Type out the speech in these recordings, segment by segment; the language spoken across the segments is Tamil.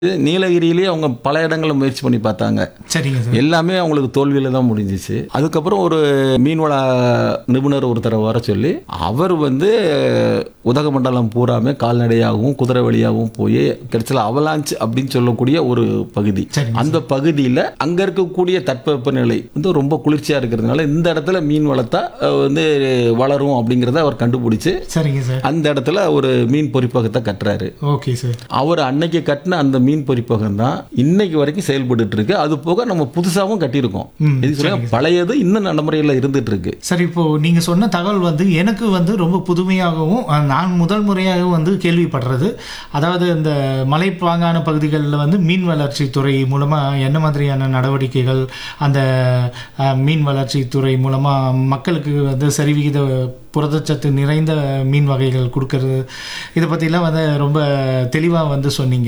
நீலகிரியிலேயே அவங்க பல இடங்களில் முயற்சி பண்ணி பார்த்தாங்க சரிங்க சார் எல்லாமே அவங்களுக்கு தோல்வியில தான் முடிஞ்சிச்சு அதுக்கப்புறம் ஒரு மீன்வள நிபுணர் ஒருத்தரை வர சொல்லி அவர் வந்து உதகமண்டலம் பூராமே கால்நடையாகவும் குதிரை வழியாகவும் போய் கிடைச்சல அவலாஞ்ச் அப்படின்னு சொல்லக்கூடிய ஒரு பகுதி சரிங்க அந்த பகுதியில் அங்க இருக்கக்கூடிய தட்பவெப்பநிலை வந்து ரொம்ப குளிர்ச்சியா இருக்கிறதுனால இந்த இடத்துல மீன் வளர்த்தா அஹ், வந்து வளரும் அப்படிங்கிறத அவர் கண்டுபிடிச்சு சரிங்க சார் அந்த இடத்துல ஒரு மீன் பொறிப்பகத்தை கட்டுறாரு ஓகே சார் அவர் அன்னைக்கு கட்டின அந்த மீன் பொறிப்பகம் தான் இன்னைக்கு வரைக்கும் செயல்பட்டு இருக்கு அது போக நம்ம புதுசாவும் கட்டியிருக்கோம் ம், இது சொல்ல பழையது இன்னும் நடைமுறையில் இருந்துட்டு இருக்கு சரி இப்போ நீங்க சொன்ன தகவல் வந்து எனக்கு வந்து ரொம்ப புதுமையாகவும் அஹ், நான் முதல் முறையாகவும் வந்து கேள்விப்படுறது அதாவது இந்த மலைப்பாங்கான பகுதிகளில் வந்து மீன் வளர்ச்சி துறை மூலமா என்ன மாதிரியான நடவடிக்கைகள் அந்த அஹ், மீன் வளர்ச்சி துறை மூலமா மக்களுக்கு வந்து சரிவிகித புரதச்சத்து நிறைந்த மீன் வகைகள் கொடுக்கறது இதை பற்றிலாம் வந்து ரொம்ப தெளிவாக வந்து சொன்னீங்க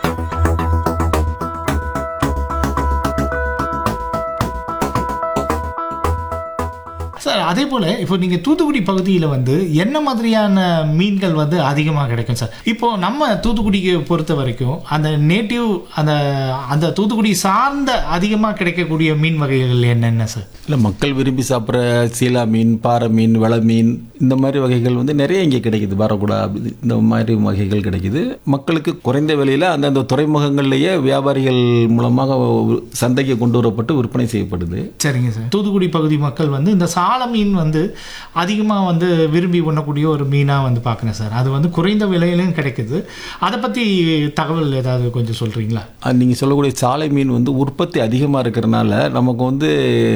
சார் அதே போல் இப்போ நீங்கள் தூத்துக்குடி பகுதியில் வந்து என்ன மாதிரியான மீன்கள் வந்து அதிகமாக கிடைக்கும் சார் இப்போ நம்ம தூத்துக்குடிக்கு பொறுத்த வரைக்கும் அந்த நேட்டிவ் அந்த அந்த தூத்துக்குடி சார்ந்த அதிகமாக கிடைக்கக்கூடிய மீன் வகைகள் என்னென்ன சார் இல்லை மக்கள் விரும்பி சாப்பிட்ற சீலா மீன் பாறை மீன் வள மீன் இந்த மாதிரி வகைகள் வந்து நிறைய இங்கே கிடைக்குது வரக்கூடா அப்படி இந்த மாதிரி வகைகள் கிடைக்குது மக்களுக்கு குறைந்த விலையில் அந்தந்த துறைமுகங்கள்லேயே வியாபாரிகள் மூலமாக சந்தைக்கு கொண்டு வரப்பட்டு விற்பனை செய்யப்படுது சரிங்க சார் தூத்துக்குடி பகுதி மக்கள் வந்து இந்த சால மீன் வந்து அதிகமாக வந்து விரும்பி உண்ணக்கூடிய ஒரு மீனாக வந்து பார்க்குறேன் சார் அது வந்து குறைந்த விலையிலும் கிடைக்குது அதை பற்றி தகவல் ஏதாவது கொஞ்சம் சொல்கிறீங்களா நீங்கள் சொல்லக்கூடிய சாலை மீன் வந்து உற்பத்தி அதிகமாக இருக்கிறனால நமக்கு வந்து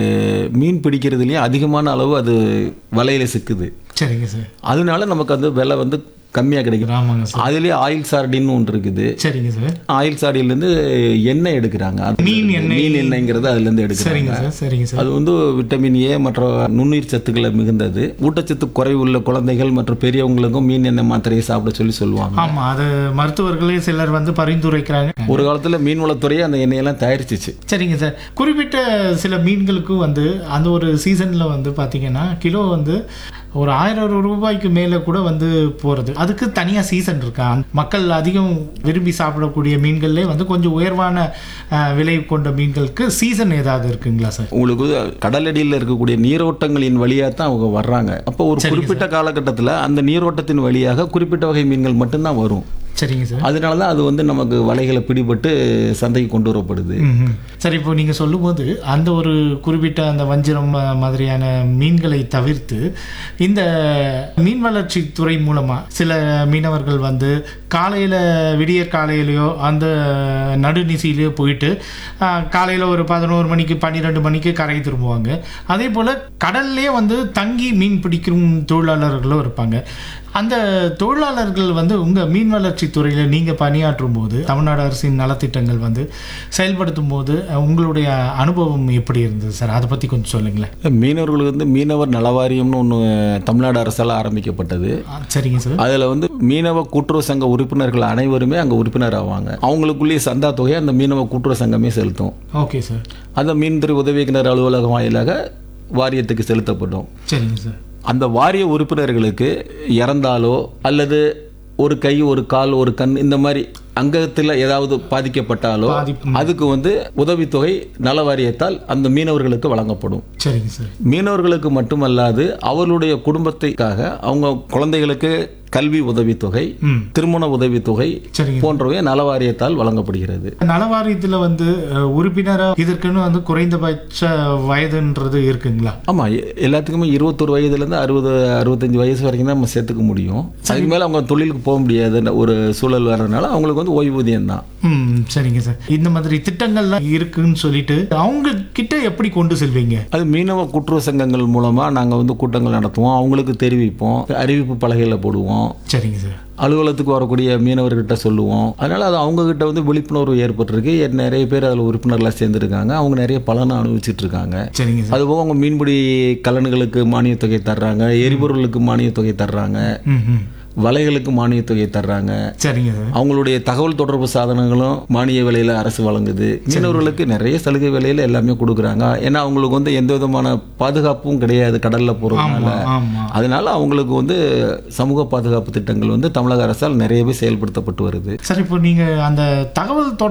மீன் பிடிக்கிறதுலேயும் அதிகமான அளவு அது வலையில் சிக்குது சரிங்க சார் அதனால நமக்கு அந்த விலை வந்து கம்மியாக கிடைக்கும் ஆமாங்க சார் அதுலேயே ஆயில் சார்டின்னு ஒன்று இருக்குது சரிங்க சார் ஆயில் சார்டிலேருந்து எண்ணெய் எடுக்கிறாங்க அது மீன் எண்ணெய். மீன் எண்ணெய்ங்கிறது அதுலேருந்து எடுக்கிறாங்க சரிங்க சார் சரிங்க சார் அது வந்து விட்டமின் ஏ மற்ற நுண்ணுயிர் சத்துக்களை மிகுந்தது ஊட்டச்சத்து குறைவுள்ள குழந்தைகள் மற்றும் பெரியவங்களுக்கும் மீன் எண்ணெய் மாத்திரையை சாப்பிட சொல்லி சொல்லுவாங்க ஆமாம் அது மருத்துவர்களே சிலர் வந்து பரிந்துரைக்கிறாங்க ஒரு காலத்தில் மீன்வளத்துறையே அந்த எண்ணெயெல்லாம் தயாரிச்சிச்சு சரிங்க சார் குறிப்பிட்ட சில மீன்களுக்கும் வந்து அந்த ஒரு சீசனில் வந்து பார்த்தீங்கன்னா கிலோ வந்து ஒரு ஆயிரம் ரூபாய்க்கு மேலே கூட வந்து போகிறது அதுக்கு தனியாக சீசன் இருக்கா அந்த மக்கள் அதிகம் விரும்பி சாப்பிடக்கூடிய மீன்கள்லேயே வந்து கொஞ்சம் உயர்வான அஹ், விலை கொண்ட மீன்களுக்கு சீசன் ஏதாவது இருக்குங்களா சார் உங்களுக்கு கடலடியில் இருக்கக்கூடிய நீரோட்டங்களின் வழியாக தான் அவங்க வர்றாங்க அப்போ ஒரு குறிப்பிட்ட காலகட்டத்தில் அந்த நீரோட்டத்தின் வழியாக குறிப்பிட்ட வகை மீன்கள் மட்டும்தான் வரும் சரிங்க சார் அதனால தான் அது வந்து நமக்கு வலைகளை பிடிபட்டு சந்தைக்கு கொண்டு வரப்படுது ம்ஹும். சரி இப்போ நீங்கள் சொல்லும்போது அந்த ஒரு குறிப்பிட்ட அந்த வஞ்சிரம் ம- மாதிரியான மீன்களை தவிர்த்து இந்த மீன் வளர்ச்சி துறை மூலமாக சில மீனவர்கள் வந்து காலையில் விடியற் காலையிலையோ அந்த நடுநிசையிலையோ போயிட்டு காலையில் ஒரு பதினோரு மணிக்கு பன்னிரெண்டு மணிக்கு கரை திரும்புவாங்க அதே போல் கடல்லே வந்து தங்கி மீன் பிடிக்கும் தொழிலாளர்களும் இருப்பாங்க அந்த தொழிலாளர்கள் வந்து உங்கள் மீன் வளர்ச்சி துறையில் நீங்கள் பணியாற்றும் போது தமிழ்நாடு அரசின் நலத்திட்டங்கள் வந்து செயல்படுத்தும் போது அஹ், உங்களுடைய அனுபவம் எப்படி இருந்தது சார் அதை பற்றி கொஞ்சம் சொல்லுங்களேன் மீனவர்களுக்கு வந்து மீனவர் நலவாரியம்னு ஒன்று தமிழ்நாடு அரசால் ஆரம்பிக்கப்பட்டது ஆ, சரிங்க சார் அதில் வந்து மீனவ கூட்டுறவு சங்க உறுப்பினர்கள் அனைவருமே அங்கே உறுப்பினர் ஆவாங்க அவங்களுக்குள்ளேயே சந்தா தொகையை அந்த மீனவ கூட்டுறவு சங்கமே செலுத்தும் ஓகே சார் அந்த மீன்துறை உதவி இயக்குனர் அலுவலகம் வாயிலாக வாரியத்துக்கு செலுத்தப்படும் சரிங்க சார் அந்த வாரிய உறுப்பினர்களுக்கு இறந்தாலோ அல்லது ஒரு கை ஒரு கால் ஒரு கண் இந்த மாதிரி அங்கத்தில் ஏதாவது பாதிக்கப்பட்டாலோ பாதிப்பு. அதுக்கு வந்து உதவித்தொகை நல வாரியத்தால் அந்த மீனவர்களுக்கு வழங்கப்படும் சரிங்க சார் மீனவர்களுக்கு மட்டுமல்லாது அவர்களுடைய குடும்பத்துக்காக அவங்க குழந்தைகளுக்கு கல்வி உதவித்தொகை ம் திருமண உதவித்தொகை சரிங்க போன்றவை நலவாரியத்தால் வழங்கப்படுகிறது நலவாரியத்தில் வந்து அஹ், உறுப்பினரா இதற்குன்னு வந்து குறைந்தபட்ச வயதுன்றது இருக்குங்களா ஆமா எ- எல்லாத்துக்குமே இருபத்தொரு வயதுலேருந்து அறுபது அறுபத்தஞ்சு வயசு வரைக்கும் தான் நம்ம சேர்த்துக்க முடியும் அதுக்கு மேலே அவங்க தொழிலுக்கு போக முடியாது ஒரு சூழல் வர்றதுனால அவங்களுக்கு வந்து ஓய்வூதியம் தான் ம் சரிங்க சார் இந்த மாதிரி திட்டங்கள்லாம் இருக்குன்னு சொல்லிட்டு அவங்க கிட்ட எப்படி கொண்டு செல்வீங்க அது மீனவ கூட்டுறவு சங்கங்கள் மூலமா நாங்க வந்து கூட்டங்கள் நடத்துவோம் அவங்களுக்கு தெரிவிப்போம் அறிவிப்பு பலகையில போடுவோம் சரிங்க சார் அலுவலகத்துக்கு வரக்கூடிய மீனவர்கிட்ட சொல்லுவோம் அதனால அது அவங்க கிட்ட வந்து விழிப்புணர்வு ஏற்பட்டிருக்கு எ- நிறைய பேர் அதில் உறுப்பினர்களாக சேர்ந்துருக்காங்க அவங்க நிறைய பலனை அனுபவிச்சுட்டு இருக்காங்க சரிங்க சார் அதுபோக அவங்க மீன்பிடி கலன்களுக்கு மானியத் தொகை தர்றாங்க எரிபொருளுக்கு மானியத் தொகை தர்றாங்க ம் ம் வலைகளுக்கு மானியத் தொகை தர்றாங்க சரிங்க சார் அவங்களுடைய தகவல் தொடர்பு சாதனங்களும் மானிய விலையில அரசு வழங்குது மீனவர்களுக்கு நிறைய சலுகை விலையில எல்லாமே கொடுக்குறாங்க ஏன்னா அவங்களுக்கு வந்து எந்த விதமான பாதுகாப்பும் கிடையாது கடல்ல போறதுனால ஆமா ஆமா அதனால அவங்களுக்கு வந்து சமூக பாதுகாப்பு திட்டங்கள் வந்து தமிழக அரசால் நிறையவே செயல்படுத்தப்பட்டு வருது சார் இப்போ நீங்க அந்த தகவல் தொடர்பு